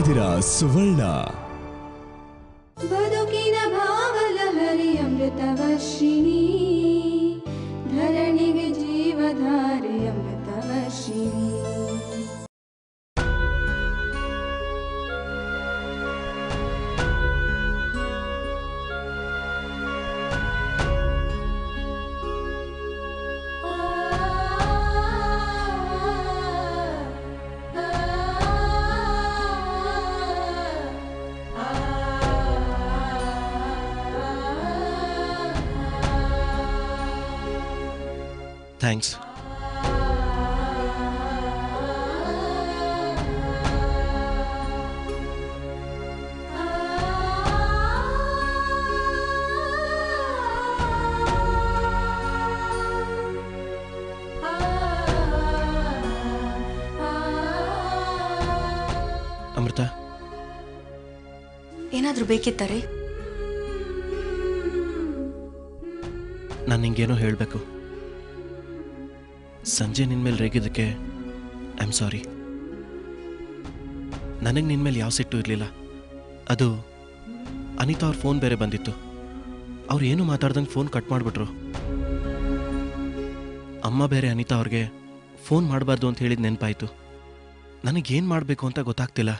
ಇದ್ದೀರಾ ಸುವರ್ಣ ಬದುಕಿನ ಭಾವಲಹರಿ ಅಮೃತವರ್ಷಿಣಿ ಧರಣಿಗೆ ಜೀವಧಾರೆ ಅಮೃತವರ್ಷಿಣಿ ಥ್ಯಾಂಕ್ಸ್ ಅಮೃತ ಏನಾದರೂ ಬೇಕಿತ್ತಾರೆ ನಾನು ನಿಂಗೇನೋ ಹೇಳಬೇಕು ಸಂಜೆ ನಿನ್ನ ಮೇಲೆ ರೇಗಿದ್ದಕ್ಕೆ ಐ ಆಮ್ ಸಾರಿ ನನಗೆ ನಿನ್ನ ಮೇಲೆ ಯಾವ ಸಿಟ್ಟು ಇರಲಿಲ್ಲ ಅದು ಅನಿತಾ ಅವ್ರ ಫೋನ್ ಬೇರೆ ಬಂದಿತ್ತು ಅವ್ರು ಏನು ಮಾತಾಡ್ದಂಗೆ ಫೋನ್ ಕಟ್ ಮಾಡಿಬಿಟ್ರು ಅಮ್ಮ ಬೇರೆ ಅನಿತಾ ಅವ್ರಿಗೆ ಫೋನ್ ಮಾಡಬಾರ್ದು ಅಂತ ಹೇಳಿದ ನೆನಪಾಯಿತು ನನಗೇನು ಮಾಡಬೇಕು ಅಂತ ಗೊತ್ತಾಗ್ತಿಲ್ಲ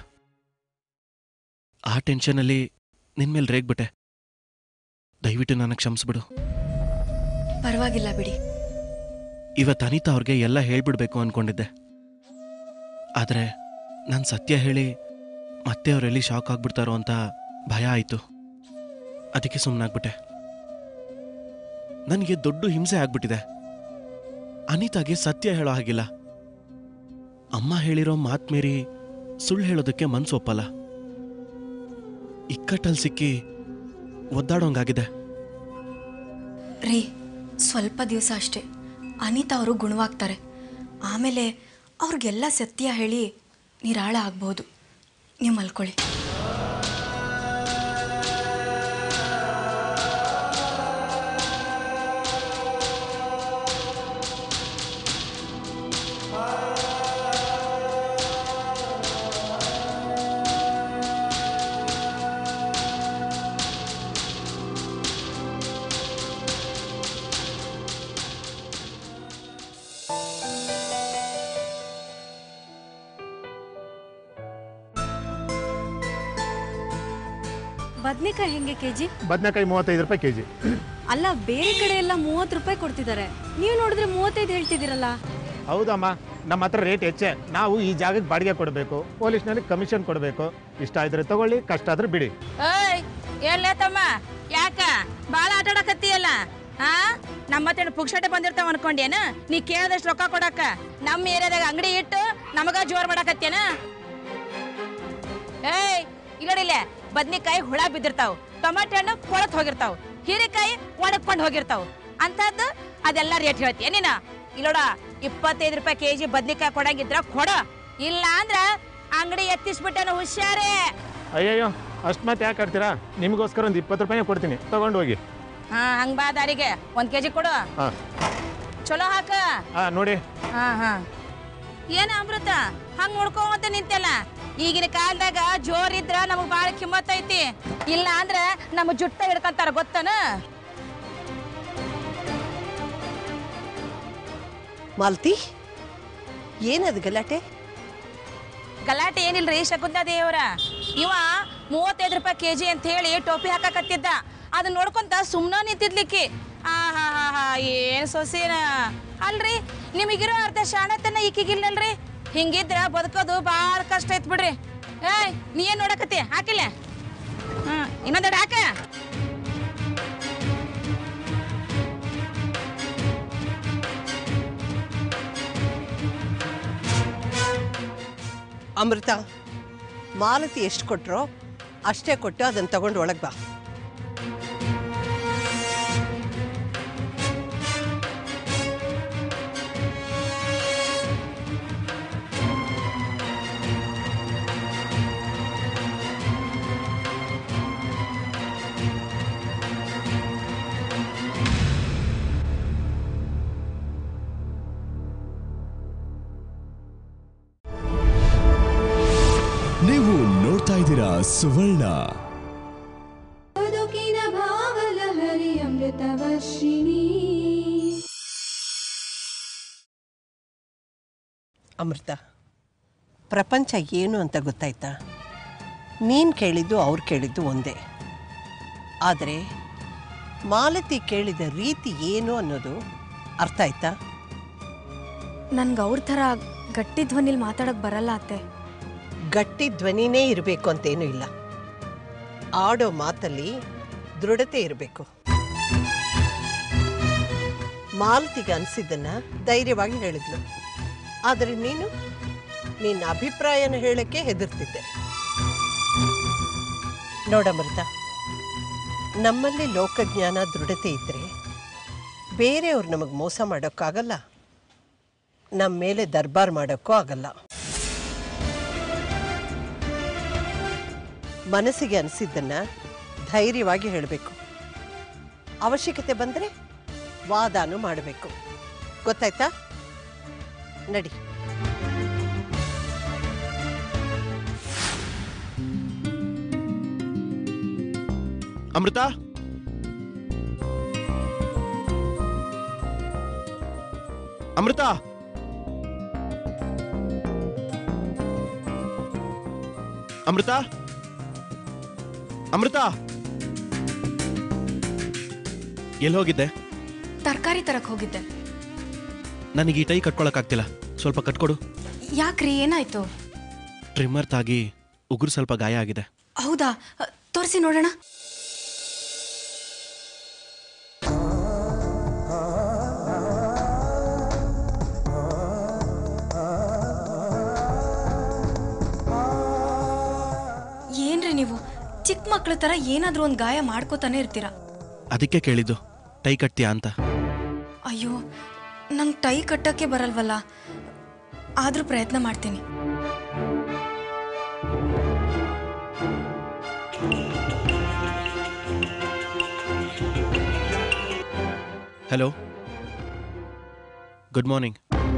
ಆ ಟೆನ್ಷನಲ್ಲಿ ನಿನ್ನ ಮೇಲೆ ರೇಗ್ಬಿಟ್ಟೆ ದಯವಿಟ್ಟು ನನಗೆ ಕ್ಷಮಿಸ್ಬಿಡು ಪರವಾಗಿಲ್ಲ ಬಿಡಿ ಇವತ್ತು ಅನಿತಾ ಅವ್ರಿಗೆ ಎಲ್ಲ ಹೇಳ್ಬಿಡ್ಬೇಕು ಅನ್ಕೊಂಡಿದ್ದೆ ಆದರೆ ನಾನು ಸತ್ಯ ಹೇಳಿ ಮತ್ತೆ ಅವರೆಲ್ಲಿ ಶಾಕ್ ಆಗ್ಬಿಡ್ತಾರೋ ಅಂತ ಭಯ ಆಯಿತು ಅದಕ್ಕೆ ಸುಮ್ಮನಾಗ್ಬಿಟ್ಟೆ ನನಗೆ ದೊಡ್ಡ ಹಿಂಸೆ ಆಗ್ಬಿಟ್ಟಿದೆ ಅನಿತಾಗೆ ಸತ್ಯ ಹೇಳೋ ಹಾಗಿಲ್ಲ ಅಮ್ಮ ಹೇಳಿರೋ ಮಾತ್ ಮೀರಿ ಸುಳ್ಳು ಹೇಳೋದಕ್ಕೆ ಮನ್ಸು ಒಪ್ಪಲ್ಲ ಇಕ್ಕಟ್ಟಲ್ಲಿ ಸಿಕ್ಕಿ ಒದ್ದಾಡೋಂಗಾಗಿದೆ ರೀ ಸ್ವಲ್ಪ ದಿವಸ ಅಷ್ಟೇ ಅನಿತಾ ಅವರು ಗುಣವಾಗ್ತಾರೆ ಆಮೇಲೆ ಅವ್ರಿಗೆಲ್ಲ ಸತ್ಯ ಹೇಳಿ ನಿರಾಳ ಆಗ್ಬೋದು ನೀವು ಮಲ್ಕೊಳ್ಳಿ ಬದ್ನೆಕಾಯಿ ಹೆಂಗೆ ಕೆಜಿ ಬದನೆಕಾಯಿ ಮೂವತ್ತೈದು ರೂಪಾಯಿ ಕೆಜಿ ಅಲ್ಲ ಬೇರೆ ಕಡೆ ಎಲ್ಲ ಮೂವತ್ತು ರೂಪಾಯಿ ಕೊಡ್ತಿದ್ದಾರೆ ನೀವು ನೋಡಿದ್ರೆ ಮೂವತ್ತೈದು ಹೇಳ್ತಿದ್ದೀರಲ್ಲ ಹೌದಮ್ಮ ನಮ್ಮ ಹತ್ರ ರೇಟ್ ಹೆಚ್ಚೆ ನಾವು ಈ ಜಾಗಕ್ಕೆ ಬಾಡಿಗೆ ಕೊಡಬೇಕು ಪೊಲೀಸ್ನಲ್ಲಿ ಕಮಿಷನ್ ಕೊಡಬೇಕು ಇಷ್ಟ ಆದ್ರೆ ತಗೊಳ್ಳಿ ಕಷ್ಟ ಆದ್ರೆ ಬಿಡಿ ಏಯ್ ಎಲ್ಲೇ ತಮ್ಮ ಯಾಕ ಬಾಳ ಆಟ ಆಡಕತ್ತೀಯಲ್ಲ ಹಾ ನಮ್ಮ ಹತ್ರ ಪುಕ್ಷಟೆ ಬಂದಿರ್ತಾವ ಅನ್ಕೊಂಡೇನ ನೀ ಕೇಳದಷ್ಟು ರೊಕ್ಕ ಕೊಡಾಕ ನಮ್ಮ ಏರಿಯಾದಾಗ ಅಂಗಡಿ ಇಟ್ಟು ನಮಗ ಜೋರ್ ಮಾಡಾಕತ್ತೇನ ಏಯ್ ಇಲ್ಲಡಿಲ್ಲ ಬದ್ನಿಕಾಯಿ ಹುಳ ಬಿದ್ದಿರ್ತಾವ ಟೊಮಾಟೆ ಹಣ್ಣು ಕೊಳತ್ ಹೋಗಿರ್ತಾವ ಹೀರೆಕಾಯಿ ಒಣಗ್ಕೊಂಡ್ ಹೋಗಿರ್ತಾವ ಅಂತದ್ದು ಅದೆಲ್ಲ ರೇಟ್ ಹೇಳ್ತೀಯ ನೀನ ಇಲ್ಲೋಡ ಇಪ್ಪತ್ತೈದು ರೂಪಾಯಿ ಕೆಜಿ ಬದ್ನಿಕಾಯಿ ಕೊಡಂಗಿದ್ರ ಕೊಡ ಇಲ್ಲ ಅಂದ್ರ ಅಂಗಡಿ ಎತ್ತಿಸ್ಬಿಟ್ಟನ ಹುಷಾರೇ ಅಯ್ಯಯ್ಯೋ ಅಷ್ಟು ಮತ್ತೆ ಯಾಕೆ ಆಡ್ತೀರಾ ನಿಮಗೋಸ್ಕರ ಒಂದು ಇಪ್ಪತ್ತು ರೂಪಾಯಿ ಕೊಡ್ತೀನಿ ತಗೊಂಡು ಹೋಗಿ ಹಾ ಹಂಗ್ ಬಾ ದಾರಿಗೆ ಒಂದ್ ಕೆಜಿ ಕೊಡು ಹಾಂ ಚಲೋ ಹಾಕ ಹಾಂ ನೋಡಿ ಹಾ ಹಾ ಏನ ಅಮೃತ ಹಂಗ್ ನೋಡ್ಕೊಂತ ನಿಂತೆಲ್ಲ ಈಗಿನ ಕಾಲದಾಗ ಜೋರ್ ಇದ್ರ ನಮಗ್ ಬಾಳ ಕಿಮ್ಮತ್ ಐತಿ ಇಲ್ಲ ಅಂದ್ರ ನಮ್ಮ ಜುಟ್ಟ ಹಿಡ್ಕಂತಾರ ಗೊತ್ತನ ಮಾಲ್ತಿ ಏನದು ಗಲಾಟೆ ಗಲಾಟೆ ಏನಿಲ್ರಿ ಶಕುಂತಾ ದೇವರ ಇವ ಮೂವತ್ತೈದು ರೂಪಾಯಿ ಕೆಜಿ ಅಂತ ಹೇಳಿ ಟೋಪಿ ಹಾಕಕತ್ತಿದ್ದ ಅದನ್ನ ನೋಡ್ಕೊಂತ ಸುಮ್ನ ನಿಂತಿದ್ಲಿಕ್ಕಿ ಆ ಹಾ ಹಾ ಹಾ ಏನ್ ಸೊಸೇನ ಅಲ್ರಿ ನಿಮಗಿರೋ ಅರ್ಧ ಶಾಣತನ ಈಕಿಗಿಲ್ಲಲ್ರಿ ಹಿಂಗಿದ್ರ ಬದುಕೋದು ಭಾಳ ಕಷ್ಟ ಐತ್ ಬಿಡ್ರಿ ಏಯ್ ನೀ ಏನ್ ನೋಡಕತ್ತಿ ಹಾಕಿಲ್ಲ ಹ್ಮ್ ಇನ್ನೊಂದೆರಡು ಹಾಕ ಅಮೃತ ಮಾಲತಿ ಎಷ್ಟು ಕೊಟ್ರೋ ಅಷ್ಟೇ ಕೊಟ್ಟು ಅದನ್ನು ತಗೊಂಡು ಒಳಗೆ ಬಾ ನೀವು ನೋಡ್ತಾ ಇದ್ದೀರಾ ಸುವರ್ಣ ಬದುಕಿನ ಭಾವಲಹರಿ ಅಮೃತವರ್ಷಿಣಿ ಅಮೃತ ಪ್ರಪಂಚ ಏನು ಅಂತ ಗೊತ್ತಾಯ್ತಾ ನೀನು ಕೇಳಿದ್ದು ಅವ್ರು ಕೇಳಿದ್ದು ಒಂದೇ ಆದರೆ ಮಾಲತಿ ಕೇಳಿದ ರೀತಿ ಏನು ಅನ್ನೋದು ಅರ್ಥ ಆಯ್ತಾ ನನ್ಗೆ ಅವ್ರ ಥರ ಗಟ್ಟಿ ಧ್ವನಿಲಿ ಮಾತಾಡೋಕ್ಕೆ ಬರಲ್ಲ ಅತ್ತೆ ಗಟ್ಟಿ ಧ್ವನಿನೇ ಇರಬೇಕು ಅಂತೇನೂ ಇಲ್ಲ ಆಡೋ ಮಾತಲ್ಲಿ ದೃಢತೆ ಇರಬೇಕು ಮಾಲತಿಗೆ ಅನಿಸಿದ್ದನ್ನ ಧೈರ್ಯವಾಗಿ ಹೇಳಿದ್ಲು ಆದರೆ ನೀನು ನಿನ್ನ ಅಭಿಪ್ರಾಯನ ಹೇಳಕ್ಕೆ ಹೆದರ್ತಿದ್ದೆ ನೋಡಮೃತ ನಮ್ಮಲ್ಲಿ ಲೋಕಜ್ಞಾನ ದೃಢತೆ ಇದ್ದರೆ ಬೇರೆಯವ್ರು ನಮಗೆ ಮೋಸ ಮಾಡೋಕ್ಕಾಗಲ್ಲ ನಮ್ಮ ಮೇಲೆ ದರ್ಬಾರ್ ಮಾಡೋಕ್ಕೂ ಆಗಲ್ಲ ಮನಸ್ಸಿಗೆ ಅನಿಸಿದ್ದನ್ನ ಧೈರ್ಯವಾಗಿ ಹೇಳಬೇಕು ಅವಶ್ಯಕತೆ ಬಂದರೆ ವಾದಾನು ಮಾಡಬೇಕು ಗೊತ್ತಾಯ್ತಾ ನಡಿ ಅಮೃತ ಅಮೃತ ಅಮೃತ ಅಮೃತ ಎಲ್ಲಿ ಹೋಗಿದ್ದೆ ತರಕಾರಿ ತರಕ್ಕೆ ಹೋಗಿದ್ದೆ ನನಗೆ ಈ ಟೈ ಕಟ್ಕೊಳಕ್ಕಾಗ್ತಿಲ್ಲ ಸ್ವಲ್ಪ ಕಟ್ಕೊಡು ಯಾಕ್ರಿ ಏನಾಯ್ತು ಟ್ರಿಮ್ಮರ್ ತಾಗಿ ಉಗುರು ಸ್ವಲ್ಪ ಗಾಯ ಆಗಿದೆ ಹೌದಾ ತೋರಿಸಿ ನೋಡೋಣ ಏನ್ರಿ ನೀವು ಚಿಕ್ಕ ಮಕ್ಳ ಥರ ಏನಾದರೂ ಒಂದು ಗಾಯ ಮಾಡ್ಕೋತಾನೆ ಇರ್ತೀರಾ ಅದಕ್ಕೆ ಕೇಳಿದ್ದು ಟೈ ಕಟ್ತೀಯಾ ಅಂತ ಅಯ್ಯೋ ನಂಗೆ ಟೈ ಕಟ್ಟಕ್ಕೆ ಬರಲ್ವಲ್ಲ ಆದರೂ ಪ್ರಯತ್ನ ಮಾಡ್ತೀನಿ ಹಲೋ ಗುಡ್ ಮಾರ್ನಿಂಗ್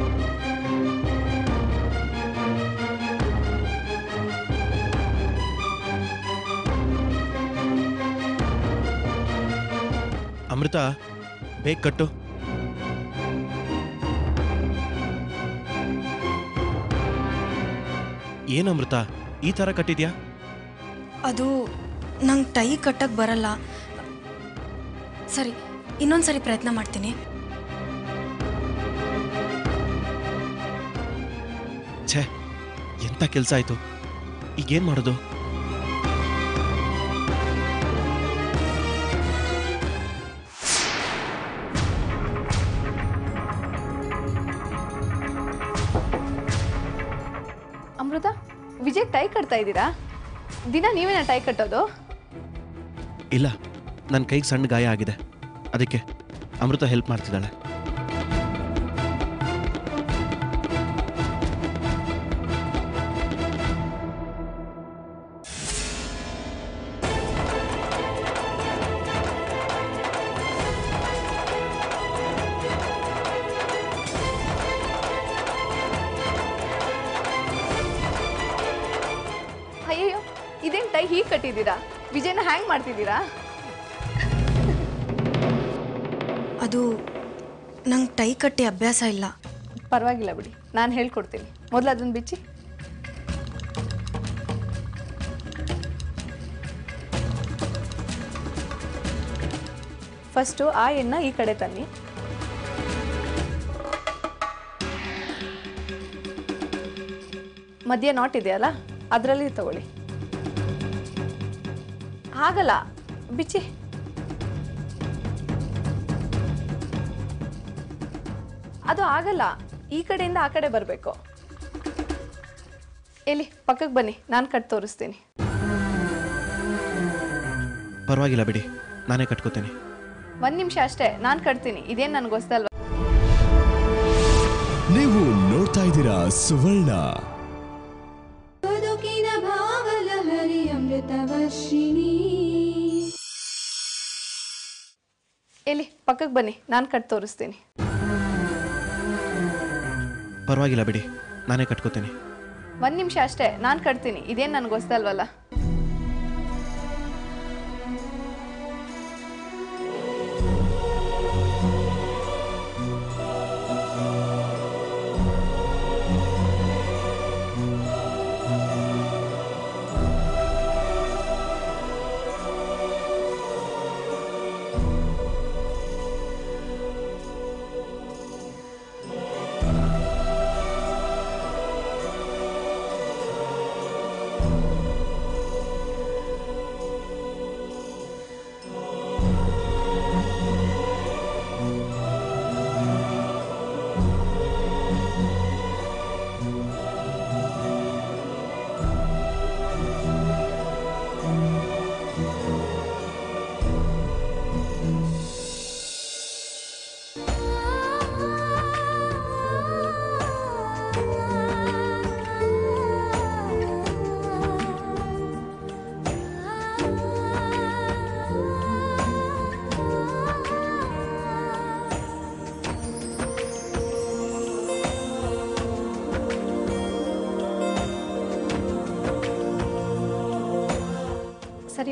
ಅಮೃತ ಬೇಗ ಕಟ್ಟು ಏನ್ ಅಮೃತ ಈ ಥರ ಕಟ್ಟಿದ್ಯಾ ಅದು ನಂಗೆ ಟೈ ಕಟ್ಟಕ್ಕೆ ಬರಲ್ಲ ಸರಿ ಇನ್ನೊಂದು ಸರಿ ಪ್ರಯತ್ನ ಮಾಡ್ತೀನಿ ಛೇ ಎಂಥ ಕೆಲಸ ಆಯ್ತು ಈಗೇನ್ ಮಾಡೋದು ಅಮೃತ ವಿಜಯ್ ಟೈ ಕಟ್ತಾ ಇದ್ದೀರಾ ದಿನ ನೀವೇನ ಟೈ ಕಟ್ಟೋದು ಇಲ್ಲ ನನ್ನ ಕೈಗೆ ಸಣ್ಣ ಗಾಯ ಆಗಿದೆ ಅದಕ್ಕೆ ಅಮೃತ ಹೆಲ್ಪ್ ಮಾಡ್ತಿದ್ದಾಳೆ ಅಯ್ಯಯ್ಯೋ ಇದೇನು ಟೈ ಹೀಗೆ ಕಟ್ಟಿದ್ದೀರಾ ವಿಜಯನ ಹ್ಯಾಂಗ್ ಮಾಡ್ತಿದ್ದೀರಾ ಅದು ನಂಗೆ ಟೈ ಕಟ್ಟಿ ಅಭ್ಯಾಸ ಇಲ್ಲ ಪರವಾಗಿಲ್ಲ ಬಿಡಿ ನಾನು ಹೇಳ್ಕೊಡ್ತೀನಿ ಮೊದಲು ಅದನ್ನು ಬಿಚ್ಚಿ ಫಸ್ಟು ಆ ಎಣ್ಣ ಈ ಕಡೆ ತನ್ನಿ ಮಧ್ಯ ನಾಟ್ ಇದೆಯಲ್ಲ ಅದರಲ್ಲಿ ತಗೊಳ್ಳಿ ಆಗಲ್ಲ ಬಿಚ್ಚಿ ಅದು ಆಗಲ್ಲ ಈ ಕಡೆಯಿಂದ ಆ ಕಡೆ ಬರಬೇಕು ಎಲ್ಲಿ ಪಕ್ಕಕ್ಕೆ ಬನ್ನಿ ನಾನು ಕಟ್ ತೋರಿಸ್ತೀನಿ ಪರವಾಗಿಲ್ಲ ಬಿಡಿ ನಾನೇ ಕಟ್ಕೋತೀನಿ ಒಂದು ನಿಮಿಷ ಅಷ್ಟೇ ನಾನು ಕಟ್ತೀನಿ ಇದೇನು ನನಗೆ ಹೊಸ್ದಲ್ವ ನೀವು ನೋಡ್ತಾ ಇದ್ದೀರಾ ಸುವರ್ಣ ಬದುಕಿನ ಭಾವಲಹರಿ ಅಮೃತವರ್ಷಿಣಿ ಎಲ್ಲಿ ಪಕ್ಕಕ್ಕೆ ಬನ್ನಿ ನಾನು ಕಟ್ ತೋರಿಸ್ತೀನಿ ಪರವಾಗಿಲ್ಲ ಬಿಡಿ ನಾನೇ ಕಟ್ಕೋತೀನಿ ಒಂದು ನಿಮಿಷ ಅಷ್ಟೇ ನಾನು ಕಟ್ತೀನಿ ಇದೇನು ನನಗೆ ಹೊಸ್ದಲ್ವಲ್ಲ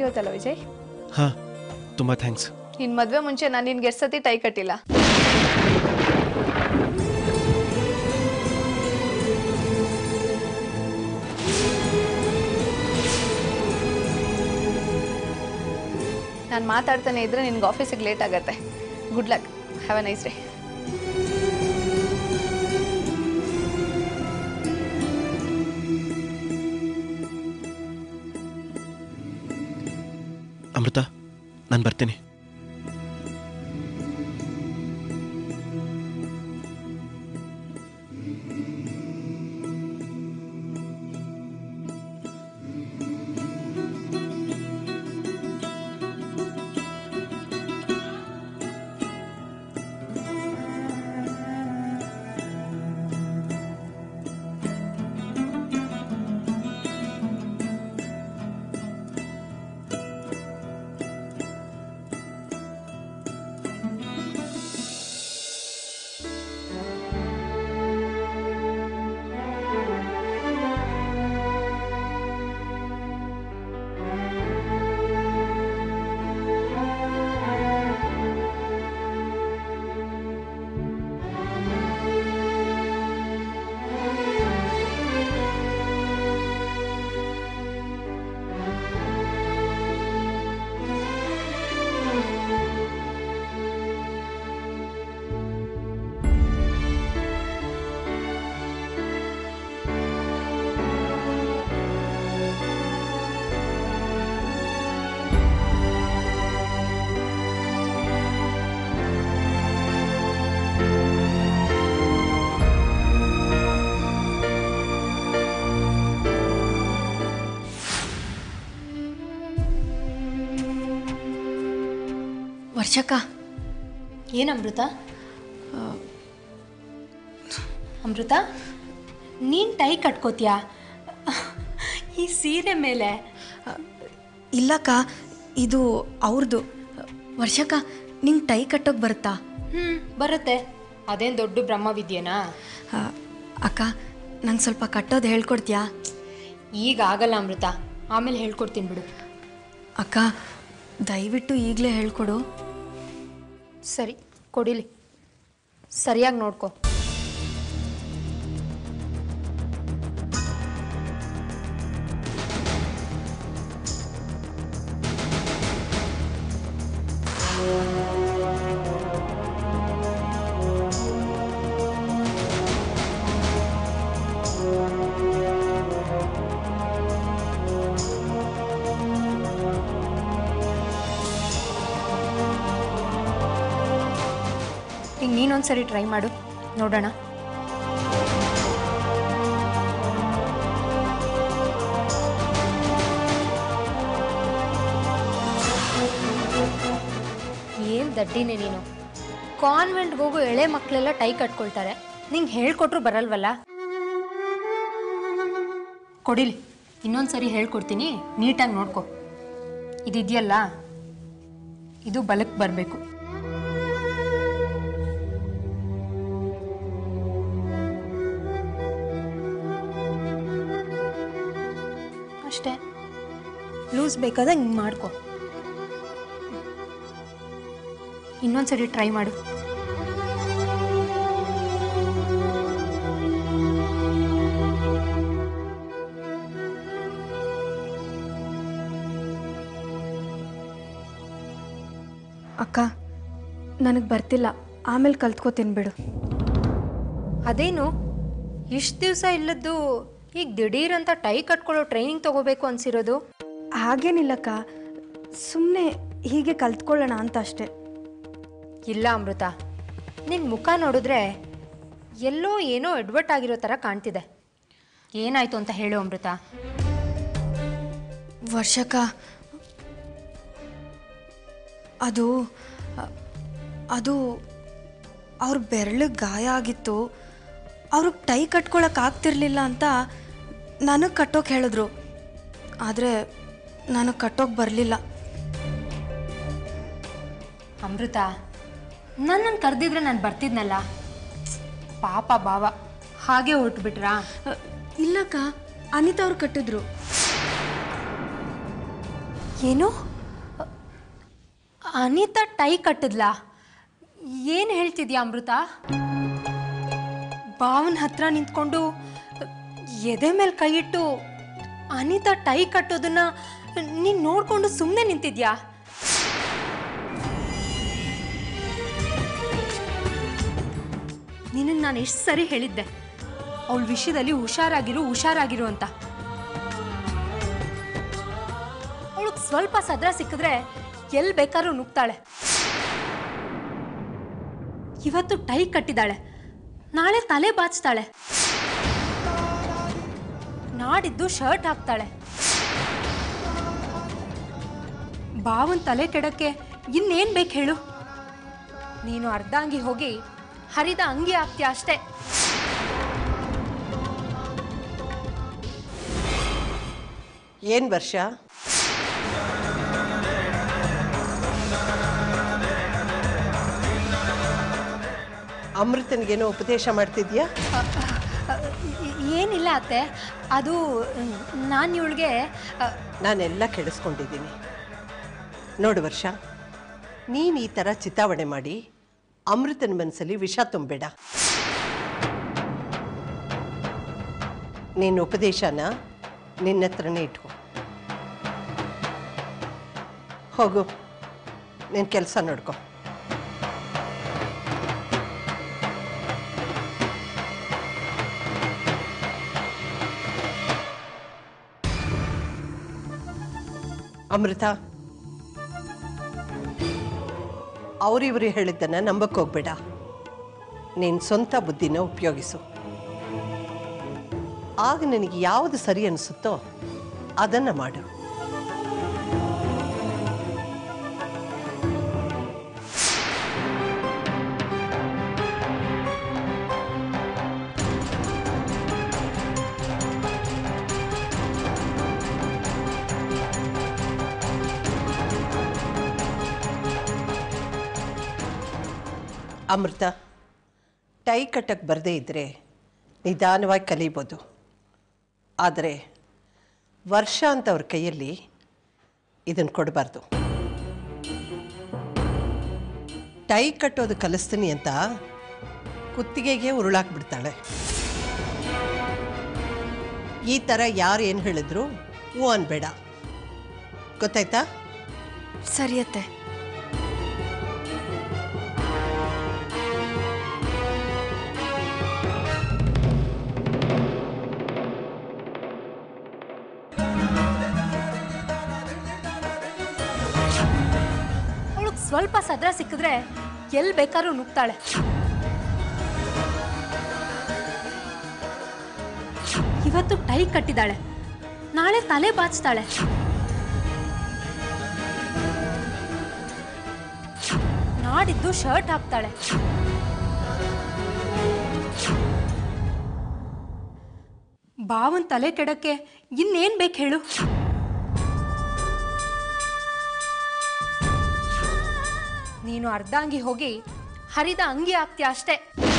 ಇವತ್ತಲ್ಲ ವಿಜಯ್ ಹಾಂ ತುಂಬ ಥ್ಯಾಂಕ್ಸ್ ನಿನ್ ಮದ್ವೆ ಮುಂಚೆ ನಾನು ನಿನ್ಗೆ ಎಷ್ಟು ಸತಿ ಟೈ ಕಟ್ಟಿಲ್ಲ ನಾನು ಮಾತಾಡ್ತಾನೆ ಇದ್ರೆ ನಿನ್ಗೆ ಆಫೀಸಿಗೆ ಲೇಟ್ ಆಗತ್ತೆ good luck have a nice day Amrutha ನಾನು ಬರ್ತೀನಿ ವರ್ಷಕ್ಕ ಏನು ಅಮೃತ ಅಮೃತ ನೀನು ಟೈ ಕಟ್ಕೋತೀಯಾ ಈ ಸೀರೆ ಮೇಲೆ ಇಲ್ಲಕ್ಕ ಇದು ಅವ್ರದ್ದು ವರ್ಷಕ್ಕ ನಿಂಗೆ ಟೈ ಕಟ್ಟೋಕೆ ಬರುತ್ತಾ ಹ್ಞೂ ಬರುತ್ತೆ ಅದೇನು ದೊಡ್ಡ ಬ್ರಹ್ಮವಿದ್ಯೇನಾ ಆ, ಅಕ್ಕ ನಂಗೆ ಸ್ವಲ್ಪ ಕಟ್ಟೋದು ಹೇಳ್ಕೊಡ್ತೀಯಾ ಈಗ ಆಗಲ್ಲ ಅಮೃತ ಆಮೇಲೆ ಹೇಳ್ಕೊಡ್ತೀನಿ ಬಿಡು ಅಕ್ಕ ದಯವಿಟ್ಟು ಈಗಲೇ ಹೇಳ್ಕೊಡು ಸರಿ ಕೊಡಿಲಿ ಸರಿಯಾಗಿ ನೋಡ್ಕೊ ಈಗ ನೀನೊಂದ್ಸರಿ ಟ್ರೈ ಮಾಡು ನೋಡೋಣ ಏನು ದಡ್ಡಿನೇ ನೀನು ಕಾನ್ವೆಂಟ್ಗೆ ಹೋಗೋ ಎಳೆ ಮಕ್ಕಳೆಲ್ಲ ಟೈ ಕಟ್ಕೊಳ್ತಾರೆ ನಿಂಗೆ ಹೇಳ್ಕೊಟ್ರು ಬರಲ್ವಲ್ಲ ಕೊಡಿಲಿ ಇನ್ನೊಂದ್ಸರಿ ಹೇಳ್ಕೊಡ್ತೀನಿ ನೀಟಾಗಿ ನೋಡ್ಕೊ ಇದಿದೆಯಲ್ಲ ಇದು ಬಲಕ್ಕೆ ಬರಬೇಕು ಅಷ್ಟೇ ಲೂಸ್ ಬೇಕಾದಾಗ ಹಿಂಗೆ ಮಾಡ್ಕೊ ಇನ್ನೊಂದ್ಸರಿ ಟ್ರೈ ಮಾಡು ಅಕ್ಕ ನನಗೆ ಬರ್ತಿಲ್ಲ ಆಮೇಲೆ ಕಲ್ತ್ಕೋತೀನಿ ಬಿಡು ಅದೇನು ಇಷ್ಟು ದಿವಸ ಇಲ್ಲದ್ದು ಈಗ ದಿಢೀರ್ ಅಂತ ಟೈ ಕಟ್ಕೊಳ್ಳೋ ಟ್ರೈನಿಂಗ್ ತಗೋಬೇಕು ಅನ್ಸಿರೋದು ಹಾಗೇನಿಲ್ಲಕ್ಕ ಸುಮ್ಮನೆ ಹೀಗೆ ಕಲ್ತ್ಕೊಳ್ಳೋಣ ಅಂತ ಅಷ್ಟೆ ಇಲ್ಲ ಅಮೃತ ನಿನ್ನ ಮುಖ ನೋಡಿದ್ರೆ ಎಲ್ಲೋ ಏನೋ ಎಡ್ವರ್ಟ್ ಆಗಿರೋ ಥರ ಕಾಣ್ತಿದೆ ಏನಾಯ್ತು ಅಂತ ಹೇಳು ಅಮೃತ ವರ್ಷಕ್ಕ ಅದು ಅದು ಅವ್ರ ಬೆರಳಿಗೆ ಗಾಯ ಆಗಿತ್ತು ಅವ್ರಿಗೆ ಟೈ ಕಟ್ಕೊಳಕ್ ಆಗ್ತಿರ್ಲಿಲ್ಲ ಅಂತ ನನಗೆ ಕಟ್ಟೋಕೆ ಹೇಳಿದ್ರು ಆದರೆ ನನಗೆ ಕಟ್ಟೋಕೆ ಬರಲಿಲ್ಲ ಅಮೃತ ನನ್ನನ್ನು ಕರೆದಿದ್ರೆ ನಾನು ಬರ್ತಿದ್ನಲ್ಲ ಪಾಪ ಬಾವ ಹಾಗೆ ಹೊರಟ್ಬಿಟ್ರಾ ಇಲ್ಲಕ್ಕ ಅನಿತಾ ಅವ್ರು ಕಟ್ಟಿದ್ರು ಏನು ಅನಿತಾ ಟೈ ಕಟ್ಟಿದ್ಲಾ ಏನು ಹೇಳ್ತಿದ್ಯಾ ಅಮೃತ ಬಾವನ ಹತ್ರ ನಿಂತ್ಕೊಂಡು ಎದೆ ಮೇಲೆ ಕೈ ಇಟ್ಟು ಅನಿತಾ ಟೈ ಕಟ್ಟೋದನ್ನ ನೀನು ನೋಡ್ಕೊಂಡು ಸುಮ್ಮನೆ ನಿಂತಿದ್ಯಾ ನಿನಗೆ ನಾನು ಎಷ್ಟು ಸರಿ ಹೇಳಿದ್ದೆ ಅವಳ ವಿಷಯದಲ್ಲಿ ಹುಷಾರಾಗಿರು ಹುಷಾರಾಗಿರು ಅಂತ ಅವಳಿಗೆ ಸ್ವಲ್ಪ ಸದ್ರ ಸಿಕ್ಕಿದ್ರೆ ಎಲ್ಲಿ ಬೇಕಾದ್ರೂ ನುಗ್ತಾಳೆ ಇವತ್ತು ಟೈ ಕಟ್ಟಿದಾಳೆ ನಾಳೆ ತಲೆ ಬಾಚ್ತಾಳೆ ನಾಡಿದ್ದು ಶರ್ಟ್ ಹಾಕ್ತಾಳೆ ಬಾವನ್ ತಲೆ ಕೆಡಕ್ಕೆ ಇನ್ನೇನ್ ಬೇಕು ಹೇಳು ನೀನು ಅರ್ಧ ಅಂಗಿ ಹೋಗಿ ಹರಿದ ಅಂಗಿ ಹಾಕ್ತೀಯ ಅಷ್ಟೇ ಏನು ವರ್ಷ ಅಮೃತನಿಗೇನೋ ಉಪದೇಶ ಮಾಡ್ತಿದ್ಯಾ ಏ- ಏನಿಲ್ಲ ಅತ್ತೆ ಅದು ನಾನು ಇವಳಿಗೆ ನಾನೆಲ್ಲ ಕೆಡಿಸ್ಕೊಂಡಿದ್ದೀನಿ ನೋಡು ವರ್ಷ ನೀನು ಈ ಥರ ಚಿತಾವಣೆ ಮಾಡಿ ಅಮೃತನ ಮನಸ್ಸಲ್ಲಿ ವಿಷ ತುಂಬಬೇಡ ನಿನ್ನ ಉಪದೇಶನ ನಿನ್ನ ಹತ್ರನೇ ಇಟ್ಕೊ ಹೋಗು ನಿನ್ನ ಕೆಲಸ ನೋಡ್ಕೊ ಅಮೃತ ಅವರಿವರು ಹೇಳಿದ್ದನ್ನು ನಂಬಕ್ಕೆ ಹೋಗ್ಬೇಡ ನಿನ್ನ ಸ್ವಂತ ಬುದ್ಧಿನ ಉಪಯೋಗಿಸು ಆಗ ನಿನಗೆ ಯಾವುದು ಸರಿ ಅನಿಸುತ್ತೋ ಅದನ್ನು ಮಾಡು ಅಮೃತ ಟೈ ಕಟ್ಟಕ್ಕೆ ಬರದೇ ಇದ್ದರೆ ನಿಧಾನವಾಗಿ ಕಲಿಬೋದು ಆದರೆ ವರ್ಷ ಅಂತ ಅವ್ರ ಕೈಯಲ್ಲಿ ಇದನ್ನು ಕೊಡಬಾರ್ದು ಟೈ ಕಟ್ಟೋದು ಕಲಿಸ್ತೀನಿ ಅಂತ ಕುತ್ತಿಗೆಗೆ ಉರುಳಾಕ್ಬಿಡ್ತಾಳೆ ಈ ಥರ ಯಾರು ಏನು ಹೇಳಿದ್ರು ಹ್ಞೂ ಅನ್ಬೇಡ ಗೊತ್ತಾಯ್ತಾ ಸರಿಯತ್ತೆ ಅವಳಿಗೆ ಸ್ವಲ್ಪ ಸದ್ರ ಸಿಕ್ಕಿದ್ರೆ ಎಲ್ಲಿ ಬೇಕಾದ್ರೂ ನುಗ್ತಾಳೆ ಇವತ್ತು ಟೈ ಕಟ್ಟಿದಾಳೆ ನಾಳೆ ತಲೆ ಬಾಚ್ತಾಳೆ ನಾಡಿದ್ದು ಶರ್ಟ್ ಹಾಕ್ತಾಳೆ ಬಾವನ್ ತಲೆ ಕೆಡಕ್ಕೆ ಇನ್ನೇನ್ ಬೇಕು ಹೇಳು ನೀನು ಅರ್ಧ ಅಂಗಿ ಹೋಗಿ ಹರಿದ ಅಂಗಿ ಹಾಕ್ತೀಯ ಅಷ್ಟೇ